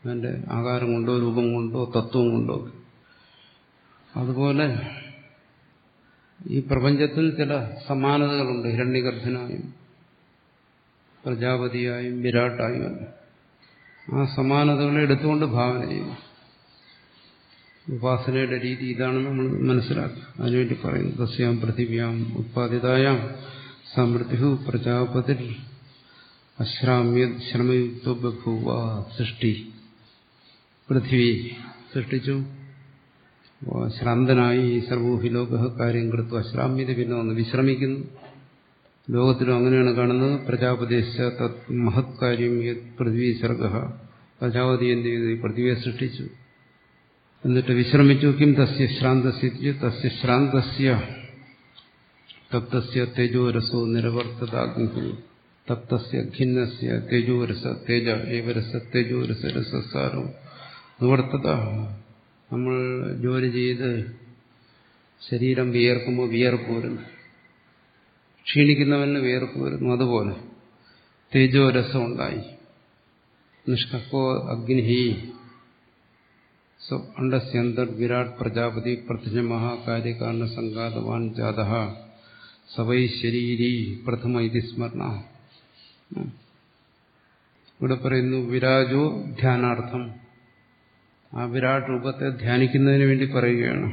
അതിൻ്റെ ആകാരം കൊണ്ടോ രൂപം കൊണ്ടോ തത്വം കൊണ്ടോ അതുപോലെ ഈ പ്രപഞ്ചത്തിൽ ചില സമാനതകളുണ്ട് ഹിരണ്യഗർഭനായും പ്രജാപതിയായും വിരാട്ടായും ആ സമാനതകളെ എടുത്തുകൊണ്ട് ഭാവന ചെയ്യും ഉപാസനയുടെ രീതി ഇതാണെന്ന് നമ്മൾ മനസ്സിലാക്കുക അതിനുവേണ്ടി പറയുന്നു തസ്യാം പൃഥിവ്യാം ഉത്പാദിതായാം സമൃദ്ധിഹു പ്രജാപതി അശ്രാമ്യ ശ്രമയുക്ത ബഭൂവ സൃഷ്ടി പൃഥ്വി സൃഷ്ടിച്ചു ശ്രാന്തനായി സർവോഹി ലോക കാര്യം കൃത്വ അശ്രാമ്യത പിന്നെ ഒന്ന് വിശ്രമിക്കുന്നു ലോകത്തിലും അങ്ങനെയാണ് കാണുന്നത് പ്രജാപതിശ തത് മഹത് കാര്യം പൃഥ്വി സർഗ പ്രജാപതി എന്ത് ചെയ്തു ഈ പൃഥ്വിയെ സൃഷ്ടിച്ചു എന്നിട്ട് വിശ്രമിച്ചു കിം തസ്യ ശ്രാന്തസ്യ തസ്യ ശ്രാന്തസ്യ തപ്തസ്യ തേജോരസോ നിരവർത്തതാഗ്നി തപ്തസ്യ ഖിന്നസ്യ തേജോരസ തേജ ഏവരസ തേജോരസ രസസാരം നിവർത്തത നമ്മൾ ജോലി ചെയ്ത് ശരീരം വിയർക്കുമ്പോൾ വിയർപ്പ് വരുന്നു ക്ഷീണിക്കുന്നവന് വിയർപ്പ് വരുന്നു അതുപോലെ തേജോരസം ഉണ്ടായി നിഷ്കോ അഗ്നി അണ്ടസ്യന്തർ വിരാട് പ്രജാപതി പ്രഥമ മഹാകാര്യകാരണ സംഘാതവാൻ ജാത സവൈ ശരീരി പ്രഥമ ഇതി സ്മരണ ഇവിടെ പറയുന്നു വിരാജോ ധ്യാനാർത്ഥം ആ വിരാട് രൂപത്തെ ധ്യാനിക്കുന്നതിന് വേണ്ടി പറയുകയാണ്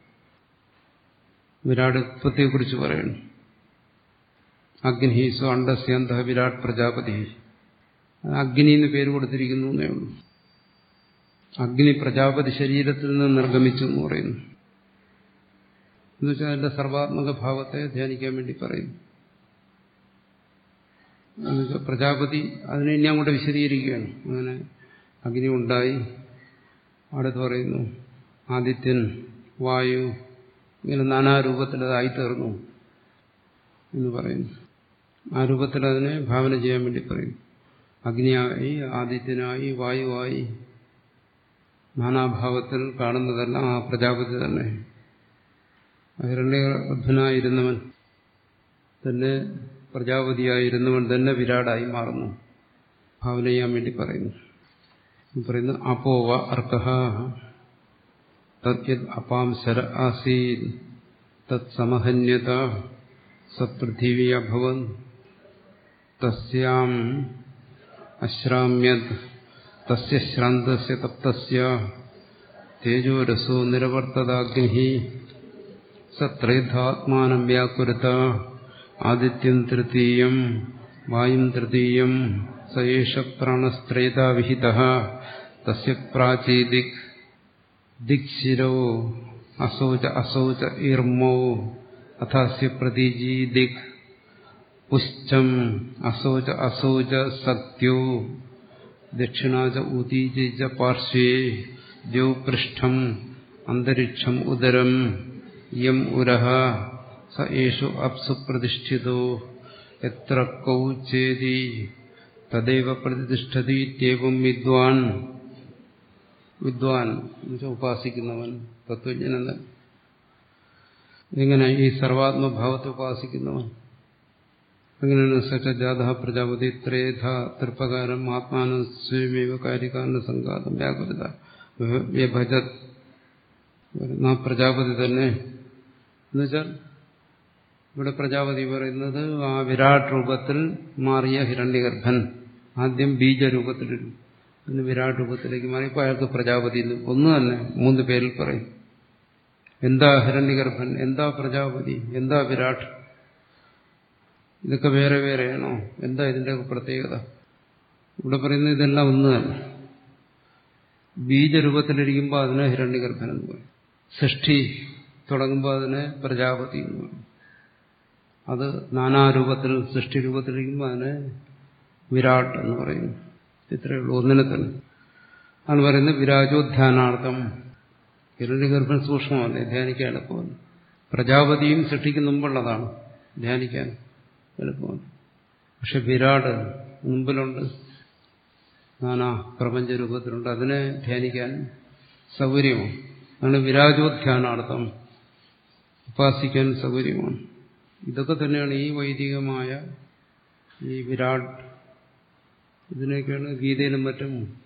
വിരാട് ഉത്പത്തിയെക്കുറിച്ച് പറയുന്നു അഗ്നിഹീസോ അണ്ടസ്യന്ത വിരാട് പ്രജാപതി അഗ്നി എന്ന് പേര് കൊടുത്തിരിക്കുന്നു എന്നേ ഉള്ളൂ അഗ്നി പ്രജാപതി ശരീരത്തിൽ നിന്ന് നിർഗമിച്ചു എന്ന് പറയുന്നു എന്നുവെച്ചാൽ അതിന്റെ സർവാത്മക ഭാവത്തെ ധ്യാനിക്കാൻ വേണ്ടി പറയുന്നു എന്നുവെച്ചാൽ പ്രജാപതി അതിനെ ഇനി അങ്ങോട്ട് വിശദീകരിക്കുകയാണ് അങ്ങനെ അഗ്നി ഉണ്ടായി അടുത്ത് പറയുന്നു ആദിത്യൻ വായു ഇങ്ങനെ നാനാരൂപത്തിൽ അതായി തീർന്നു എന്ന് പറയുന്നു ആ രൂപത്തിൽ അതിനെ ഭാവന ചെയ്യാൻ വേണ്ടി പറയുന്നു അഗ്നിയായി ആദിത്യനായി വായുവായി നാനാഭാവത്തിൽ കാണുന്നതെല്ലാം ആ പ്രജാപതി തന്നെ ഹിരണ്യഗർഭനായിരുന്നവൻ തന്നെ പ്രജാപതിയായിരുന്നവൻ തന്നെ വിരാടായി മാറുന്നു ഭാവന ചെയ്യാൻ വേണ്ടി പറയുന്നു പറയുന്നു അപ്പോവ അർക്കഹ തദ്യത് അപാം ശര ആസീത് തത് സമഹന്യത സപൃഥിവി അഭവൻ തസ്യാം അശ്രാമ്യത് തസ്യ ശ്രാന്തസ്യ തപ്തസ്യ തേജോരസോ നിരവർത്തതാഗ്നി സത്രേധാത്മാനം വ്യാകുരുത ആദിത്യം തൃതീയം വായും തൃതീയം സയേഷ പ്രാണസ്ത്രേതാവിഹിത തസ്യ പ്രാചീദിക് ദിക്ശിരോ അസൗച അസൗച ഈർമോ അഥാസ്യ പ്രതീജി ദിക് പുശ്ചം അസൗച അസൗച സത്യോ ദക്ഷിണാച ഉദീജ പാർശ്വേ ദ്യൗപൃഷ്ഠം അന്തരിക്ഷം ഉദരം യം ഉരഹ സ ഏഷു അപ്സു പ്രതിഷ്ഠിതോ എത്ര കൗ ചേതി തദൈവ പ്രതിഷ്ഠതീത്യേവം വിദ്വാൻ വിദ്വാൻ ഉപാസിക്കുന്നവൻ തത്വജ്ഞനൻ ഇങ്ങനെ ഈ സർവാത്മഭാവത്തെ ഉപാസിക്കുന്നവൻ അങ്ങനെയാണ് സച്ച ജാത പ്രജാപതി ത്രേധ തൃപ്രകാരം ആത്മാന സ്വയമേവ കാര്യകാരണ സംഘാതം വ്യാകുലത വ്യഭജത് ആ പ്രജാപതി തന്നെ എന്നുവെച്ചാൽ ഇവിടെ പ്രജാപതി പറയുന്നത് ആ വിരാട് രൂപത്തിൽ മാറിയ ഹിരണ്യഗർഭൻ ആദ്യം ബീജരൂപത്തിലിരുന്നു പിന്നെ വിരാട് രൂപത്തിലേക്ക് മാറിയപ്പോൾ അയാൾക്ക് പ്രജാപതി ഒന്ന് തന്നെ മൂന്ന് പേരിൽ പറയും എന്താ ഹിരണ്യഗർഭൻ എന്താ പ്രജാപതി എന്താ വിരാട് ഇതൊക്കെ വേറെ വേറെയാണോ എന്താ ഇതിന്റെ പ്രത്യേകത ഇവിടെ പറയുന്നത് ഇതെല്ലാം ഒന്ന് തന്നെ ബീജരൂപത്തിലിരിക്കുമ്പോൾ അതിനെ ഹിരണ്യഗർഭൻ എന്ന് പറയും സൃഷ്ടി തുടങ്ങുമ്പോൾ അതിനെ പ്രജാപതി എന്ന് പറയും അത് നാനാരൂപത്തിൽ സൃഷ്ടി രൂപത്തിലിരിക്കുമ്പോൾ അതിനെ വിരാട് എന്ന് പറയുന്നു ഇത്രയേ ഉള്ളൂ ഒന്നിനെ തന്നെ ആണ് പറയുന്നത് വിരാജോധ്യാനാർത്ഥം ഹിരണ്യഗർഭൻ സൂക്ഷ്മമല്ലേ ധ്യാനിക്കാൻ എളുപ്പമല്ല പ്രജാപതിയും സൃഷ്ടിക്ക് മുമ്പുള്ളതാണ് ധ്യാനിക്കാൻ എളുപ്പമാണ് പക്ഷെ വിരാട് മുമ്പിലുണ്ട് നാനാ പ്രപഞ്ച രൂപത്തിലുണ്ട് അതിനെ ധ്യാനിക്കാൻ സൗകര്യമാണ് അതാണ് വിരാജോധ്യാനാർത്ഥം ഉപാസിക്കാൻ സൗകര്യമാണ് ഇതൊക്കെ തന്നെയാണ് ഈ വൈദികമായ ഈ വിരാട് ഇതിനൊക്കെയാണ് ഗീതയിലും മറ്റും